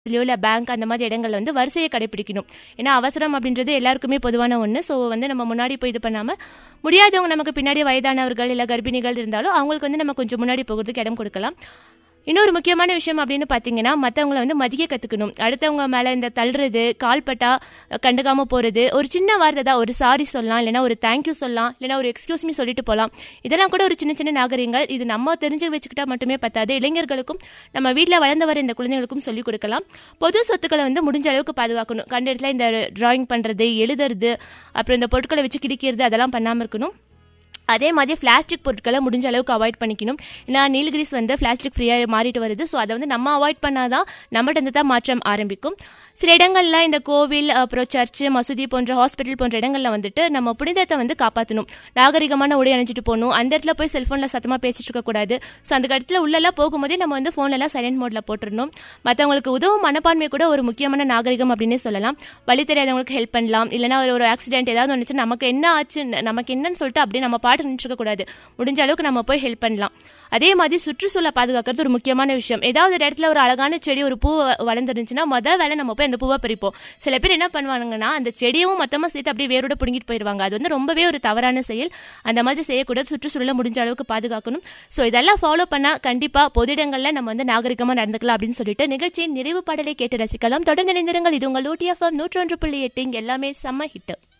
இல்லையோ இல்லை பேங்க் அந்த மாதிரி இடங்கள்ல வந்து வரிசையை கடைபிடிக்கணும் ஏன்னா அவசரம் அப்படின்றது எல்லாருக்குமே பொதுவான ஒன்று ஸோ வந்து நம்ம முன்னாடி போய் இது பண்ணாமல் முடியாதவங்க நமக்கு பின்னாடி வயதானவர்கள் இல்லை கர்ப்பிணிகள் இருந்தாலும் அவங்களுக்கு வந்து நம்ம கொஞ்சம் முன்னாடி போகிறதுக்கு இடம் கொடுக்கலாம் இன்னொரு முக்கியமான விஷயம் அப்படின்னு பார்த்தீங்கன்னா மற்றவங்கள வந்து மதிக்க கற்றுக்கணும் அடுத்தவங்க மேலே இந்த தள்ளுறது கால்பட்டா கண்டுக்காமல் போகிறது ஒரு சின்ன வார்த்தை தான் ஒரு சாரி சொல்லலாம் இல்லைனா ஒரு தேங்க்யூ சொல்லலாம் இல்லைனா ஒரு எக்ஸ்கியூஸ் மீ சொல்லிட்டு போகலாம் இதெல்லாம் கூட ஒரு சின்ன சின்ன நாகரிகங்கள் இது நம்ம தெரிஞ்சு வச்சுக்கிட்டா மட்டுமே பத்தாது இளைஞர்களுக்கும் நம்ம வீட்டில் வளர்ந்து வர இந்த குழந்தைகளுக்கும் சொல்லிக் கொடுக்கலாம் பொது சொத்துக்களை வந்து முடிஞ்ச அளவுக்கு பாதுகாக்கணும் கண்ட இடத்துல இந்த டிராயிங் பண்ணுறது எழுதுறது அப்புறம் இந்த பொருட்களை வச்சு கிடிக்கிறது அதெல்லாம் பண்ணாமல் இருக்கணும் அதே மாதிரி பிளாஸ்டிக் பொருட்களை முடிஞ்ச அளவுக்கு அவாய்ட் பண்ணிக்கணும் ஏன்னா நீலகிரிஸ் வந்து பிளாஸ்டிக் ஃப்ரீயாக மாறிட்டு வருது ஸோ அதை வந்து நம்ம அவாய்ட் பண்ணாதான் நம்மகிட்ட இருந்து தான் மாற்றம் ஆரம்பிக்கும் சில இடங்கள்ல இந்த கோவில் அப்புறம் சர்ச்சு மசூதி போன்ற ஹாஸ்பிட்டல் போன்ற இடங்கள்ல வந்துட்டு நம்ம புனிதத்தை வந்து காப்பாற்றணும் நாகரிகமான உடை அணிஞ்சிட்டு போகணும் அந்த இடத்துல போய் செல்ஃபோனில் சத்தமாக பேசிட்டு இருக்கக்கூடாது ஸோ அந்த இடத்துல உள்ளெல்லாம் போகும்போதே நம்ம வந்து ஃபோன்லலாம் சைலண்ட் மோடில் போட்டுடணும் மற்றவங்களுக்கு உதவும் மனப்பான்மை கூட ஒரு முக்கியமான நாகரிகம் அப்படின்னே சொல்லலாம் வழி தெரியாதவங்களுக்கு ஹெல்ப் பண்ணலாம் இல்லைனா ஒரு ஒரு ஆக்சிடென்ட் ஏதாவது வந்துச்சு நமக்கு என்ன ஆச்சு நமக்கு என்னன்னு சொல்லிட்டு அப்படியே நம்ம பாட்டு நின்றுக்க கூடாது முடிஞ்ச அளவுக்கு நம்ம போய் ஹெல்ப் பண்ணலாம் அதே மாதிரி சுற்றுச்சூழலை பாதுகாக்கிறது ஒரு முக்கியமான விஷயம் ஏதாவது ஒரு இடத்துல ஒரு அழகான செடி ஒரு பூ வளர்ந்துருந்துச்சுன்னா மொதல் வேலை நம்ம போய் அந்த பூவை பறிப்போம் சில பேர் என்ன பண்ணுவாங்கன்னா அந்த செடியும் மொத்தமாக சேர்த்து அப்படியே வேரோட பிடுங்கிட்டு போயிடுவாங்க அது வந்து ரொம்பவே ஒரு தவறான செயல் அந்த மாதிரி செய்யக்கூடாது சுற்றுச்சூழலை முடிஞ்ச அளவுக்கு பாதுகாக்கணும் ஸோ இதெல்லாம் ஃபாலோ பண்ணால் கண்டிப்பாக பொது இடங்களில் நம்ம வந்து நாகரிகமாக நடந்துக்கலாம் அப்படின்னு சொல்லிட்டு நிகழ்ச்சியின் நிறைவு பாடலை கேட்டு ரசிக்கலாம் தொடர்ந்து நினைந்திருங்கள் இது உங்கள் ஊட்டிஎஃப்எம் நூற்றொன்று புள்ளி எட்டு இங்க எல்லாமே செம்ம ஹிட்டு